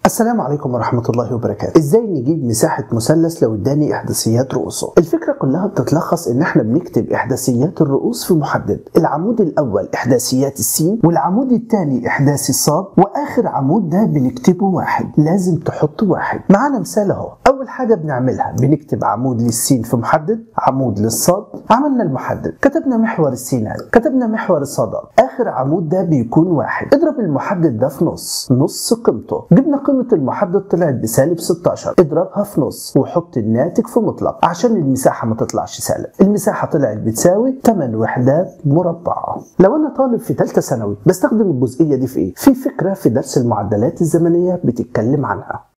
السلام عليكم ورحمة الله وبركاته ازاي نجيب مساحة مثلث لو اداني احداثيات رؤوسه الفكرة كلها بتتلخص ان احنا بنكتب احداثيات الرؤوس في محدد العمود الاول احداثيات السين والعمود الثاني احداثي الصاد واخر عمود ده بنكتبه واحد لازم تحط واحد معانا مثال اهو اول حاجة بنعملها بنكتب عمود للسين في محدد عمود للصاد عملنا المحدد كتبنا محور السينات كتبنا محور الصادات اخر عمود ده بيكون واحد اضرب المحدد ده في نص نص قيمته جبنا قيمة المحدد طلعت بسالب 16 اضربها في نص وحط الناتج في مطلق عشان المساحة ما تطلعش سالب المساحة طلعت بتساوي 8 وحدات مربعة لو انا طالب في ثالثة ثانوي بستخدم الجزئية دي في ايه في فكرة في درس المعدلات الزمنية بتتكلم عنها